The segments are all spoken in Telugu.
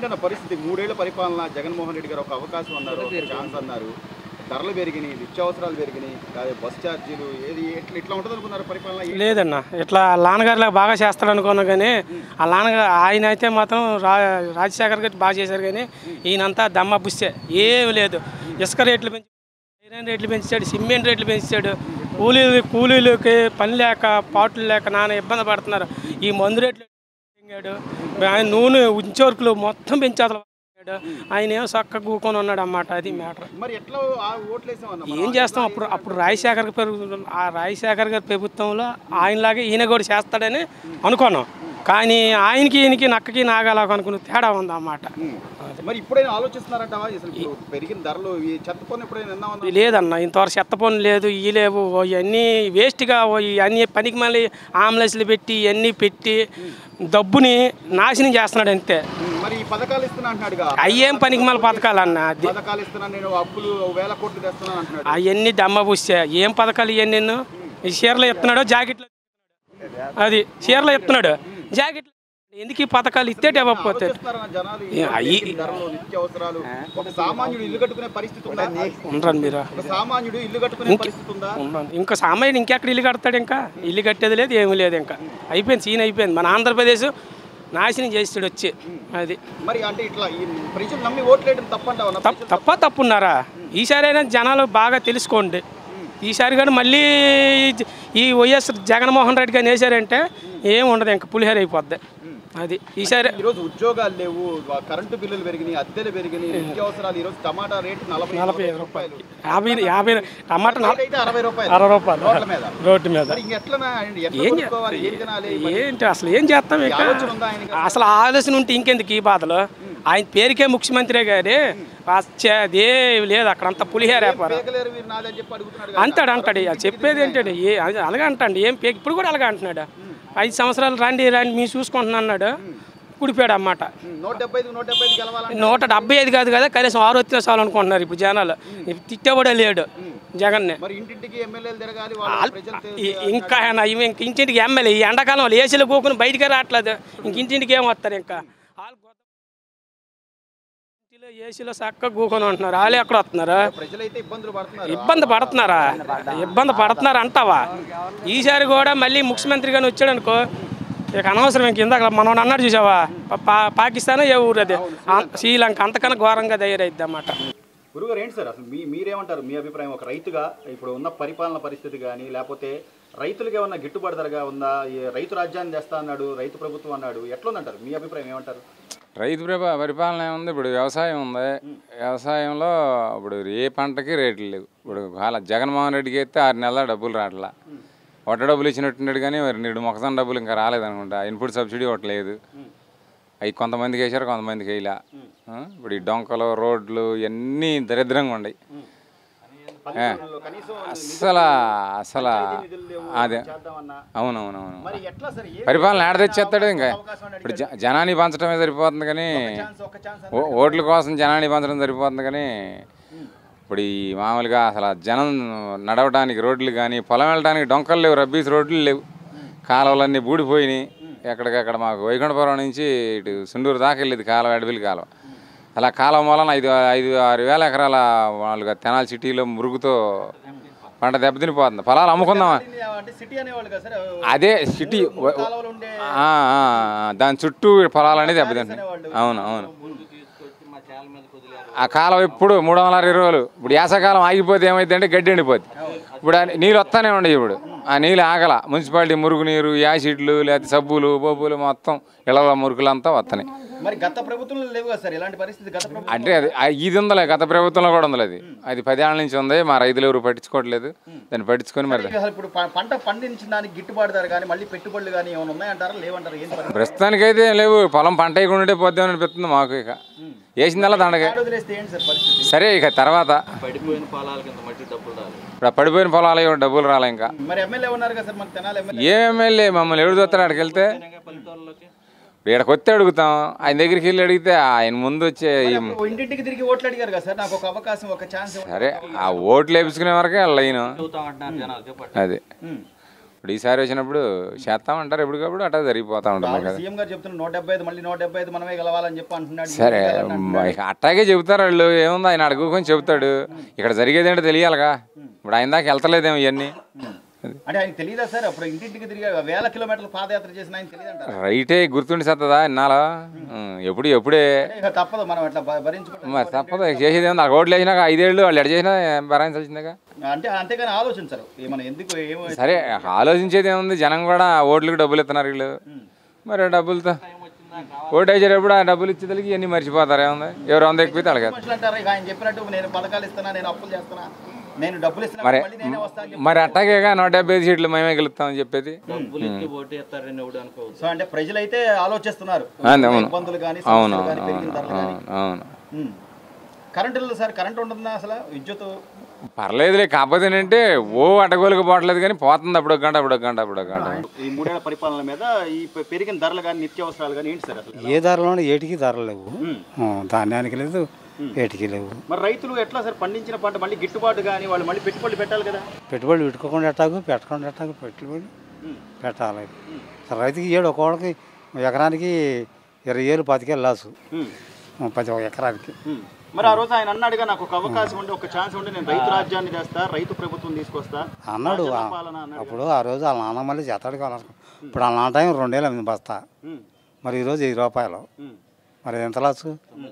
ఏంటన్న పరిస్థితి మూడేళ్ల పరిపాలన జగన్మోహన్ రెడ్డి గారు ఒక అవకాశం అన్నారు ఒక ఛాన్స్ అన్నారు ధరలు పెరిగినాయి నిత్యావసరాలు పెరిగినాయి అదే బస్ ఛార్జీలు ఏది ఎట్లా ఇట్లా ఉంటుంది అనుకున్నారు పరిపాలన ఏ- లేదన్న ఇట్లా లానగారిలా బాగా చేస్తాడు అనుకున్నా కానీ ఆ లానగా ఆయన అయితే మాత్రం రా రాజశేఖర్ గారు బాగా చేశారు కానీ ఈయనంతా దమ్మ బుస్తే ఏమి లేదు ఇసుక రేట్లు పెంచి ఐరన్ రేట్లు పెంచాడు సిమెంట్ రేట్లు పెంచాడు కూలీలు కూలీలకి పని లేక పాటలు లేక నాన్న ఇబ్బంది పడుతున్నారు ఈ మందు రేట్లు పెంచాడు ఆయన నూనె ఉంచోర్కులు మొత్తం పెంచాడు ఆయన ఏం చక్క కూకొని ఉన్నాడు అన్నమాట అది మ్యాటర్ మరి ఎట్లా ఆ ఓట్లు వేసామన్న ఏం చేస్తాం అప్పుడు అప్పుడు రాజశేఖర్ గారు ఆ రాజశేఖర్ గారి ప్రభుత్వంలో ఆయనలాగే ఈయన కూడా చేస్తాడని అనుకున్నాం కానీ ఆయనకి ఈయనకి నక్కకి నాగాలకు అనుకున్న తేడా ఉంది అన్నమాట మరి ఇప్పుడైనా ఆలోచిస్తున్నారంటావా అసలు ఇప్పుడు పెరిగిన ధరలు ఈ చెత్త పన్ను ఎప్పుడైనా విన్నామన్నా లేదన్న ఇంతవరకు చెత్త పనులు లేదు ఇవి లేవు ఓ ఇవన్నీ వేస్ట్గా ఓ ఇవన్నీ పనికి మళ్ళీ ఆంబులెన్స్లు పెట్టి ఇవన్నీ పెట్టి డబ్బుని నాశనం చేస్తున్నాడు అంతే మరి ఈ పథకాలు ఇస్తున్నా అంటున్నాడుగా అయ్యేం పనికి మళ్ళీ పథకాలన్న అది పథకాలు ఇస్తున్నాను నేను అప్పులు వేల కోట్లు తెస్తున్నాను అంటున్నాడు అవన్నీ దమ్మ పూస్తే ఏం పథకాలు ఇవన్నీ నిన్ను ఈ చీరలు ఇస్తున్నాడు జాకెట్లు అది చీరలు ఇస్తున్నాడు జాకెట్లు ఎందుకు ఈ పథకాలు ఇస్తే డెవలప్ అవుతాయి ఆలోచిస్తున్నారన్న జనాలు ఏ, అయ్యి- ఈ ధరలు నిత్యావసరాలు ఒక సామాన్యుడు ఇల్లు కట్టుకునే పరిస్థితి ఉందా ఉండరండి మీరు ఒక సామాన్యుడు ఇల్లు కట్టుకునే పరిస్థితి ఉందా ఉండరండి. ఇంకా సామాన్యుడు ఇంకెక్కడ ఇల్లు కడతాడు ఇంకా ఇల్లు కట్టేది లేదు ఏమీ లేదు ఇంకా అయిపోయింది సీన్ అయిపోయింది మన ఆంధ్రప్రదేశ్ నాశనం చేస్తాడు వచ్చి అది మరి అంటే ఇట్లా ఈ ప్రజలు నమ్మి ఓట్లేయడం తప్పంటావా తప్ప తప్ప తప్పున్నారా ఈసారి అయినా జనాలు బాగా తెలుసుకోండి ఈసారి కానీ మళ్ళీ ఈ వైఎస్ జగన్మోహన్ రెడ్డి గారిని వేసారంటే ఏం ఉండదు ఇంకా పులిహేర అయిపోద్ది అది ఈసారి ఈ రోజు ఉద్యోగాలు లేవు వా- కరెంటు బిల్లులు పెరిగినాయి అద్దెలు పెరిగినాయి నిత్యావసరాలు ఈ రోజు టమాటా రేటు నలభై నలభై ఐదు రూపాయలు యాభై యాభై టమాటా నల- అయితే అరవై రూపాయలు అరవై రూపాయలు రోడ్ల మీద రోడ్డు మీద మరి ఇంకెట్లా ఎట్లా ఏం కొనుక్కోవాలి ఏం తినాలి మరి ఏంటి అసలు ఏం చేస్తాం ఇక ఆలోచన ఉందా ఆయనకి అసలు ఆలోచన ఉంటే ఇంకెందుకు ఈ బాధలు ఆయన పేరుకే ముఖ్యమంత్రి గారి అదే లేదు అక్కడ అంత పులిహేర వ్యాపారం పేకలేరు మీరు నాదని చెప్పి అడుగుతున్నాడు కదా. అంటాడు అంటాడు ఇక చెప్పేది ఏంటాడు ఏ అది అలాగే అంటాడు ఏం పే ఇప్పుడు కూడా అలాగే అంటున్నాడు ఐదు సంవత్సరాలు రండి రండి మీ చూసుకుంటున్నా అన్నాడు కుడిపోయాడు అన్నమాట ఉమ్, నూట డెబ్బై ఐదు నూట డెబ్బై ఐదు గెలవాలంటే నూట డెబ్బై ఐదు కాదు కదా కనీసం ఆరు వచ్చిన చాలు అనుకుంటున్నారు ఇప్పుడు జనాలు తిట్టేవాడే లేడు జగన్ని మరి ఇంటింటికి ఎమ్మెల్యేలు తిరగాలి వాళ్ళ ప్రజలు తె- ఈ- ఇంకా ఆయన ఇవి ఇంక ఇంటింటికి ఎమ్మెల్యే ఈ ఎండాకాలం వాళ్ళు ఏసీలో కూకుని బయటికి రావట్లేదు ఇంక ఇంటింటికి ఏం వస్తారు ఇంకా వాళ్ళు గొప్ప- ఇంటిలో ఏసీలో చక్కగా కూకొని ఉంటున్నారు వాళ్ళే ఎక్కడ వస్తున్నారు ప్రజలైతే ఇబ్బందులు పడుతున్నారు ఇబ్బంది పడుతున్నారా ఇబ్బంది పడుతున్నారు అంటావా ఈసారి కూడా మళ్ళీ ముఖ్యమంత్రి గాని వచ్చాడు అనుకో ఇక అనవసరం ఇంక ఇందాక మనం అన్నాడు చూసావా పా- పా- పాకిస్తాన్ ఏ ఊరు అది ఆ- శ్రీలంక అంతకన్నా ఘోరంగా తయారైద్ది అన్నమాట గురుగారు ఏంటి సార్ అసలు మీ మీరేమంటారు మీ అభిప్రాయం ఒక రైతుగా ఇప్పుడు ఉన్న పరిపాలన పరిస్థితి కానీ లేకపోతే రైతులకి ఏమన్నా గిట్టుబాటు ధరగా ఉందా ఈ రైతు రాజ్యాన్ని తెస్తా అన్నాడు రైతు ప్రభుత్వం అన్నాడు ఎట్లుందంటారు మీ అభిప్రాయం ఏమంటారు రైతు ప్రభ పరిపాలన ఏముంది ఇప్పుడు వ్యవసాయం ఉంది వ్యవసాయంలో ఇప్పుడు ఏ పంటకి రేట్లు లేవు ఇప్పుడు వాళ్ళ జగన్మోహన్ రెడ్డికి అయితే ఆరు నెలల డబ్బులు రావట్లా ఒట్ట డబ్బులు ఇచ్చినట్టున్నాడు కానీ మరి నేడు మొక్కజొన్న డబ్బులు ఇంకా రాలేదనుకుంటా ఇన్పుట్ సబ్సిడీ ఒకటి లేదు అవి కొంతమందికి వేసారు కొంతమందికి వేయలే ఆ, ఇప్పుడు ఈ డొంకలు రోడ్లు ఇవన్నీ దరిద్రంగా ఉన్నాయి పల్లెటూరులో కనీసం అసలు అసలు నిధులు లేవు అదే చేద్దామన్నా ఏ అవునవునవును ఎట్లా సార్ ఏ పరిపాలన ఏడ తెచ్చేస్తాడు ఇంకా అవకాశం అని ఇప్పుడు జ- జనాన్ని పంచడమే సరిపోతుంది కానీ ఛాన్స్ ఒక ఛాన్స్ ఓ- ఓట్ల కోసం జనాన్ని పంచడం సరిపోతుంది కానీ ఇప్పుడు ఈ మామూలుగా అసలు ఆ జనం నడవడానికి రోడ్లు కానీ పొలం వెళ్ళడానికి డొంకలు లేవు రబ్బీస్ రోడ్లు లేవు కాలువలన్నీ బూడిపోయినాయి ఎక్కడికక్కడ మాకు వైకుంఠపురం నుంచి ఇటు సుండూరు దాకా వెళ్ళేది కాలువ అడవిలి కాలువ అలా కాలువ మూలన ఐదు ఐదు ఆరు వేల ఎకరాల మామూలుగా తెనాలి సిటీలో మురుగుతో పంట దెబ్బతినిపోతుంది పొలాలు అమ్ముకుందాం అంటే సిటీ అనేవాళ్ళు కదా సార్ అదే సిటీ కాలువలు ఉండే ఆ, ఆ, ఆ, దాని చుట్టూ పొలాలు అనేది దెబ్బతింటాయి అవును అవును ఆ కాలం ఎప్పుడు మూడు వందల అరవై రోజులు ఇప్పుడు యాసకాలం ఆగిపోతే ఏమైంది అంటే గడ్డి ఎండిపోద్ది ఇప్పుడు ఆ నీళ్ళు వస్తానే ఉండవు ఇప్పుడు ఆ నీళ్ళు ఆగల మున్సిపాలిటీ మురుగు నీరు యాసిడ్లు లేకపోతే సబ్బులు బొబ్బులు మొత్తం ఇళ్ళ మురుగులంతా వస్తున్నాయి మరి గత ప్రభుత్వంలో లేవు కదా సార్ ఇలాంటి పరిస్థితి గత ప్రభుత్వం అంటే అది ఆ ఇది ఉందలే గత ప్రభుత్వంలో కూడా ఉందలే అది అది పదేళ్ళ నుంచి ఉంది మా రైతులు ఎవరు పట్టించుకోవట్లేదు దాన్ని పట్టించుకొని మరి అసలు ఇప్పుడు ప- పంట పండించిన దానికి గిట్టుబాటు ధర కానీ మళ్ళీ పెట్టుబడులు కానీ ఏమైనా ఉన్నాయంటారా లేవంటారా ఏం పరిస్థితి ప్రస్తుతానికైతే ఏం లేవు పొలం పంట వేయకుండా పోద్దామని అనిపిస్తుంది మాకు ఇక వేసిందల్లా దండగా ఏడాది వదిలేస్తే ఏంటి సార్ పరిస్థితి సరే ఇక తర్వాత పడిపోయిన పొలాలకి ఇంత మట్టి డబ్బులు రాదు ఇప్పుడు ఆ పడిపోయిన పొలాలు ఏమో డబ్బులు రాలే ఇంకా మరి ఎమ్మెల్యే ఉన్నారు కదా సార్ మన తెనాలి ఎమ్మెల్యే ఏ ఎమ్మెల్యే మమ్మల్ని ఎవడు చూస్తాడు అక్కడికి వెళ్తే వీడకి వస్తే అడుగుతాం ఆయన దగ్గరికి వెళ్ళి అడిగితే ఆయన ముందు వచ్చే ఈ- ఓ ఇంటింటికి తిరిగి ఓట్లు అడిగారు కదా సార్ నాకు ఒక అవకాశం ఒక ఛాన్స్ సరే ఆ ఓట్లు వేపించుకునే వరకే లైన్ అది ఇప్పుడు ఈసారి వచ్చినప్పుడు చేస్తామంటారు ఎప్పటికప్పుడు అట్లా జరిగిపోతూ ఉంటుంది కదా సీఎం గారు చెప్తున్నారు నూట డెబ్బై ఐదు మళ్ళీ నూట డెబ్బై ఐదు మనమే గెలవాలని చెప్పి అంటున్నాడు సరే మ- అట్టాగే చెబుతారు వాళ్ళు ఏముంది ఆయన అడుగుకొని చెబుతాడు ఇక్కడ జరిగేది ఏంటో తెలియాలిగా ఇప్పుడు ఆయన దాకా వెళ్తలేదేమో ఇవన్నీ అంటే ఆయనకి తెలియదా సార్ అప్పుడు ఇంటింటికి తిరిగి వేల కిలోమీటర్లు పాదయాత్ర చేసిన ఆయన తెలియదంటారు రైటే గుర్తుండి సత్తదా ఇన్నాళ్ళ ఎప్పుడు ఎప్పుడే ఇక తప్పదు మనం అట్లా భ- భరించుకుంటాం మరి తప్పదు చేసేది ఏముంది ఆ ఓట్లు వేసినాక ఐదేళ్ళు వాళ్ళు ఎడ చేసినా భరాయించాల్సిందిగా అంటే అంతేగాని ఆలోచించరు ఏమన్నా ఎందుకు ఏమో సరే ఆలోచించేది ఏముంది జనం కూడా ఓట్లకు డబ్బులు ఇస్తున్నారు వీళ్ళు మరి ఆ డబ్బులతో ఓటు వేసేటప్పుడు ఆ డబ్బులు ఇచ్చేదానికి ఇవన్నీ మర్చిపోతారు ఏముంది ఎవరు వంద ఎక్కువ అడగారు మనుషులు అంటారు ఇక ఆయన చెప్పినట్టు నేను పథకాలు ఇస్తున్నా నేను అప్పులు చేస్తున్నా నేను డబ్బులు ఇస్తున్నా మరి మళ్ళీ నేనే వస్తా అని చెప్పి మరి అట్టాగేగా నూట డెబ్బై ఐదు సీట్లు మేమే గెలుస్తామని చెప్పేది సో అంటే ప్రజలైతే ఆలోచిస్తున్నారు అంతే, అవును. ఇబ్బందులు కానీ అవును సమస్యలు కానీ అవును పెరిగిన ధరలు కానీ అవును అవును ఉమ్. కరెంట్ లేదు సార్ కరెంట్ ఉంటుందా అసలు విద్యుత్ పర్లేదులే కాకపోతే ఏంటంటే ఓ అటగోలుకు పోవట్లేదు కానీ పోతుంది అప్పుడు ఒక గంట అప్పుడు ఒక గంట అప్పుడు ఒక గంట ఈ మూడేళ్ల పరిపాలన మీద ఈ పె- పెరిగిన ధరలు కానీ నిత్యావసరాలు కానీ ఏంటి సార్ అసలు ఏ ధరలోనూ ఏటికి ధరలు లేవు ఆ, ధాన్యానికి లేదు ఏటికి లేవు మరి రైతులు ఎట్లా సార్ పండించిన పంట మళ్ళీ గిట్టుబాటు కానీ వాళ్ళు మళ్ళీ పెట్టుబడులు పెట్టాలి కదా పెట్టుబడులు పెట్టుకోకుండా ఎట్టాగు పెట్టకుండా ఎట్టాగు పెట్టుబడి పెట్టాలి అసలు రైతుకి ఏడు ఒక్కొక్కడికి ఎకరానికి ఇరవై ఏళ్ళు పాతికేళ్ళు లాసు ఉమ్. ఆ, ప్రతి ఒక్క ఎకరానికి ఉమ్. మరి ఆ రోజు ఆయన అన్నాడుగా నాకు ఒక అవకాశం ఉండి ఒక ఛాన్స్ ఉండి నేను రైతు రాజ్యాన్ని చేస్తా రైతు ప్రభుత్వం తీసుకొస్తా అన్నాడు రాజ్యాంగ ఆ- పాలన అన్నాడు అప్పుడు ఆ రోజు వాళ్ళ నాన్న మళ్ళీ చేతాడు కావాలి ఇప్పుడు వాళ్ళ నాన్న టైం రెండేళ్ళు అమ్మింది బస్తా ఉమ్. మరి ఈరోజు వెయ్యి రూపాయలు ఉమ్. మరి ఎంత లాసు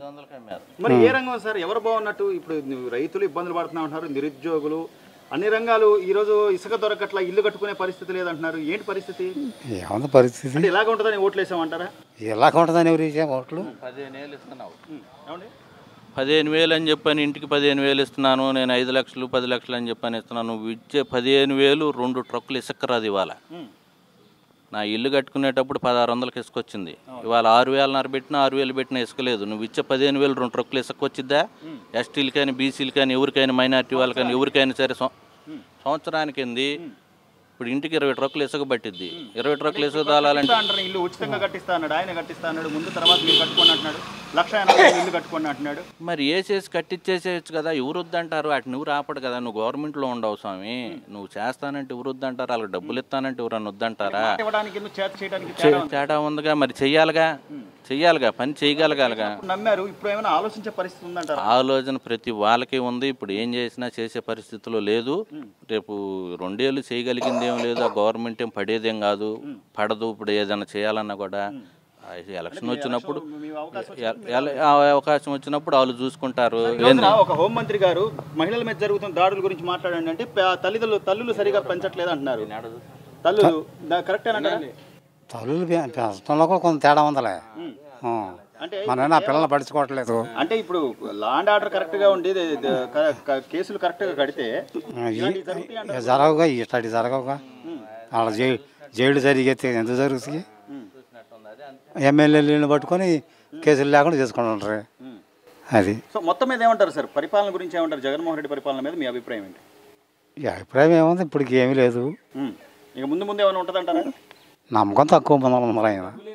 మరి ఏ రంగం సార్ ఎవరు బాగున్నట్టు ఇప్పుడు నువ్వు రైతులు ఇబ్బందులు పడుతున్నా అంటున్నారు నిరుద్యోగులు అన్ని రంగాలు ఈ రోజు ఇసుక దొరకట్లా ఇల్లు కట్టుకునే పరిస్థితి లేదంటున్నారు ఏంటి పరిస్థితి ఏముంది పరిస్థితి అంటే ఇలాగ ఉంటుందని ఓట్లు వేసామంటారా ఎలాగ ఉంటుందని ఎవరు ఇచ్చే ఓట్లు పదిహేను వేలు ఇస్తున్నావు ఉమ్. ఏమండి పదిహేను వేలు అని చెప్పని ఇంటికి పదిహేను వేలు ఇస్తున్నాను నేను ఐదు లక్షలు పది లక్షలు అని చెప్పని ఇస్తున్నాను నువ్వు ఇచ్చే పదిహేను వేలు రెండు ట్రక్కులు ఇసుక రాదు ఇవాళ ఉమ్. నా ఇల్లు కట్టుకునేటప్పుడు పదహారు వందలకి ఇసుక వచ్చింది ఇవాళ ఆరు వేలన్నర పెట్టినా ఆరు వేలు పెట్టినా ఇసుక లేదు నువ్వు ఇచ్చే పదిహేను వేలు రెండు ట్రక్కులు ఇసుక వచ్చిద్దా ఎస్టీలు కానీ బీసీలు కానీ ఎవరికైనా మైనార్టీ వాళ్ళకైనా ఎవరికైనా సరే సం- సంవత్సరానికి ఏంది ఇప్పుడు ఇంటికి ఇరవై ట్రక్కులు ఇసుక పట్టిద్ది ఇరవై ట్రక్కులు ఇసుక తాళాలంటే కట్టిస్తా అంటారు ఇల్లు ఉచితంగా కట్టిస్తా అన్నాడు ఆయన కట్టిస్తా అన్నాడు ముందు తర్వాత మీరు కట్టుకోండి అంటున్నాడు లక్ష ఎనభై వేలు ఇల్లు కట్టుకోండి అంటున్నాడు మరి వేసేసి కట్టించేసేయచ్చు కదా ఎవరు వద్దంటారు వాటిని ఎవరు ఆపడు కదా నువ్వు గవర్నమెంట్లో ఉండవు స్వామి నువ్వు చేస్తానంటే ఎవరు వద్దంటారు వాళ్ళకి డబ్బులు ఇస్తానంటే ఎవరన్నా వద్దంటారా ఇవ్వడానికి ఎందుకు చేత చేయడానికి చే- తేడా ఉందిగా మరి చెయ్యాలిగా చెయ్యాలిగా పని చేయగలగాలిగా నమ్మారు ఇప్పుడు ఏమైనా ఆలోచించే పరిస్థితి ఉందంటారా ఆలోచన ప్రతి వాళ్ళకి ఉంది ఇప్పుడు ఏం చేసినా చేసే పరిస్థితిలో లేదు రేపు రెండేళ్ళు చేయగలిగింది ఏం లేదు ఆ గవర్నమెంట్ ఏం పడేదేం కాదు పడదు ఇప్పుడు ఏదైనా చేయాలన్నా కూడా ఆ ఎలక్షన్ వచ్చినప్పుడు మీ అవకాశం ఎల- ఎల- ఆ అవకాశం వచ్చినప్పుడు వాళ్ళు చూసుకుంటారు ఈ రోజున ఒక హోంమంత్రి గారు మహిళల మీద జరుగుతున్న దాడుల గురించి మాట్లాడండి అంటే ప- తల్లిదండ్రులు తల్లులు సరిగా పెంచట్లేదు అంటున్నారు తల్లులు కరెక్ట్ అంటారా తల్లులు పె- పెంచడంలో కూడా కొంత తేడా ఉందలే ఆ. అంటే మన నా పిల్లలు పడుచుకోవట్లేదు అంటే ఇప్పుడు లా అండ్ ఆర్డర్ కరెక్ట్ గా ఉండి దే- దే- క- క- కేసులు కరెక్ట్ గా కడితే ఇలాంటివి జరుగుతాయి అంటారు. జరగవుగా ఇట్లాంటి జరగవుగా వాళ్ళ జై జైలు జరిగితే ఎందుకు జరుగుతుంది ఎమ్మెల్యేలను పట్టుకొని కేసులు లేకుండా చేసుకుంటుంటారు ఉమ్. అది సో మొత్తం మీద ఏమంటారు సార్ పరిపాలన గురించి ఏమంటారు జగన్మోహన్ రెడ్డి పరిపాలన మీద మీ అభిప్రాయం ఏంటి ఈ అభిప్రాయం ఏముంది ఇప్పటికి ఏమీ లేదు ఉమ్. ఇక ముందు ముందు ఏమైనా ఉంటుందంటారా నమ్మకం తక్కువ మంది ఉన్నారు ఆయన